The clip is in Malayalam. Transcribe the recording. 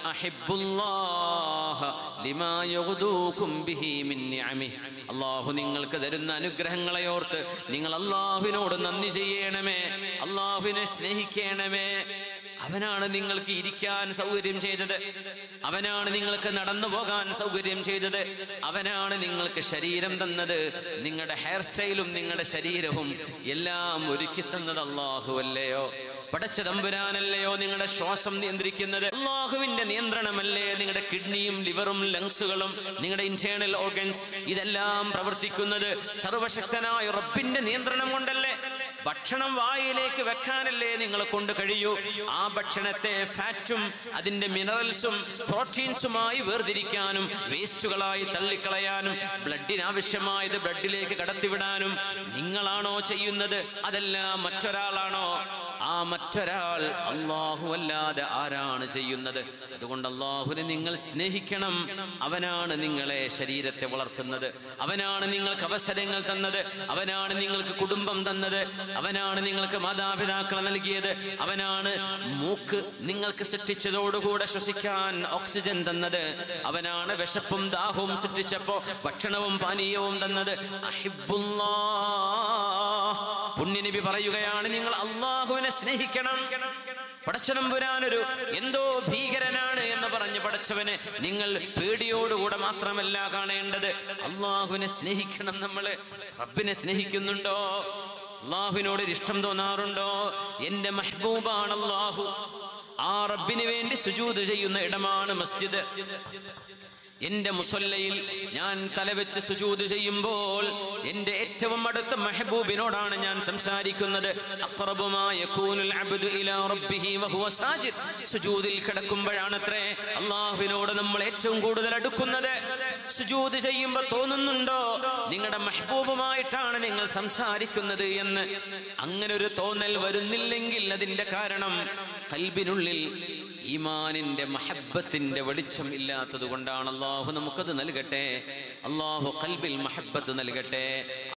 അഹിബ്ബുല്ലാഹ ലിമാ യഗ്ദൂകും ബിഹി മിൻ നിഅമിഹി അല്ലാഹു നിങ്ങൾക്ക് തരുന്ന അനുഗ്രഹങ്ങളെ ഓർത്ത് നിങ്ങൾ അള്ളാഹുവിനോട് നന്ദി ചെയ്യണമേ അള്ളാഹുവിനെ സ്നേഹിക്കണമേ അവനാണ് നിങ്ങൾക്ക് ഇരിക്കാൻ സൗകര്യം ചെയ്തത് അവനാണ് നിങ്ങൾക്ക് നടന്നു പോകാൻ സൗകര്യം ചെയ്തത് അവനാണ് നിങ്ങൾക്ക് ശരീരം തന്നത് നിങ്ങളുടെ ഹെയർ സ്റ്റൈലും നിങ്ങളുടെ ശരീരവും എല്ലാം ഒരുക്കി തന്നത് അള്ളാഹു അല്ലയോ പടച്ച തമ്പുരാനല്ലയോ നിങ്ങളുടെ ശ്വാസം നിയന്ത്രിക്കുന്നത് അള്ളാഹുവിന്റെ നിയന്ത്രണമല്ലേ നിങ്ങളുടെ കിഡ്നിയും ലിവറും ലങ്സുകളും നിങ്ങളുടെ ഇന്റേണൽ ഓർഗൻസ് ഇതെല്ലാം പ്രവർത്തിക്കുന്നത് സർവശക്തനായ റബ്ബിന്റെ നിയന്ത്രണം കൊണ്ടല്ലേ ഭക്ഷണം വായിലേക്ക് വെക്കാനല്ലേ നിങ്ങളെ കൊണ്ട് കഴിയൂ ആ ഭക്ഷണത്തെ ഫാറ്റും അതിന്റെ മിനറൽസും പ്രോട്ടീൻസുമായി വേർതിരിക്കാനും വേസ്റ്റുകളായി തള്ളിക്കളയാനും ബ്ലഡിന് ആവശ്യമായത് ബ്ലഡിലേക്ക് കടത്തിവിടാനും നിങ്ങളാണോ ചെയ്യുന്നത് അതല്ല മറ്റൊരാളാണോ ആ മറ്റൊരാൾ അള്ളാഹു അല്ലാതെ ആരാണ് ചെയ്യുന്നത് അതുകൊണ്ട് അള്ളാഹുവിനെ നിങ്ങൾ സ്നേഹിക്കണം അവനാണ് നിങ്ങളെ ശരീരത്തെ വളർത്തുന്നത് അവനാണ് നിങ്ങൾക്ക് അവസരങ്ങൾ തന്നത് അവനാണ് നിങ്ങൾക്ക് കുടുംബം തന്നത് അവനാണ് നിങ്ങൾക്ക് മാതാപിതാക്കളെ നൽകിയത് അവനാണ് മൂക്ക് നിങ്ങൾക്ക് സൃഷ്ടിച്ചതോടുകൂടെ ശ്വസിക്കാൻ ഓക്സിജൻ തന്നത് അവനാണ് വിശപ്പും ദാഹവും സൃഷ്ടിച്ചപ്പോ ഭക്ഷണവും പാനീയവും തന്നത് അഹിബ്ബുല്ലാ പുണ്യനബി പറയുകയാണ് നിങ്ങൾ അള്ളാഹുവിനെ സ്നേഹിക്കണം പടച്ചതമ്പുരാനൊരു എന്തോ ഭീകരനാണ് എന്ന് പറഞ്ഞ് പടച്ചവനെ നിങ്ങൾ പേടിയോടുകൂടെ മാത്രമല്ല കാണേണ്ടത് അള്ളാഹുവിനെ സ്നേഹിക്കണം നമ്മള് റബ്ബിനെ സ്നേഹിക്കുന്നുണ്ടോ അള്ളാഹുവിനോട് ഒരു ഇഷ്ടം തോന്നാറുണ്ടോ എന്റെ മെഹബൂബാണ് അള്ളാഹു ആ റബ്ബിന് വേണ്ടി സുജൂത് ചെയ്യുന്ന ഇടമാണ് മസ്ജിദ് എന്റെ മുസല്ലയിൽ ഞാൻ തലവെച്ച് സുജൂത് ചെയ്യുമ്പോൾ എന്റെ ഏറ്റവും അടുത്ത മെഹബൂബിനോടാണ് ഞാൻ സംസാരിക്കുന്നത് അഖ്റബുമാ യകൂനുൽ അബ്ദു ഇലാ റബ്ബിഹി വഹുവ സാജിദ് സുജൂദിൽ കിടക്കുമ്പോഴാണത്രേ അള്ളാഹുവിനോട് നമ്മൾ ഏറ്റവും കൂടുതൽ അടുക്കുന്നത് സുജൂത് ചെയ്യുമ്പോൾ തോന്നുന്നുണ്ടോ നിങ്ങളുടെ മെഹബൂബുമായിട്ടാണ് നിങ്ങൾ സംസാരിക്കുന്നത് എന്ന് അങ്ങനെ ഒരു തോന്നൽ വരുന്നില്ലെങ്കിൽ അതിന്റെ കാരണം കൽബിനുള്ളിൽ ഈമാനിന്റെ മഹബത്തിന്റെ വെളിച്ചം ഇല്ലാത്തത് കൊണ്ടാണ് അള്ളാഹു നമുക്കത് നൽകട്ടെ അള്ളാഹു കൽബിൽ മഹബത്ത് നൽകട്ടെ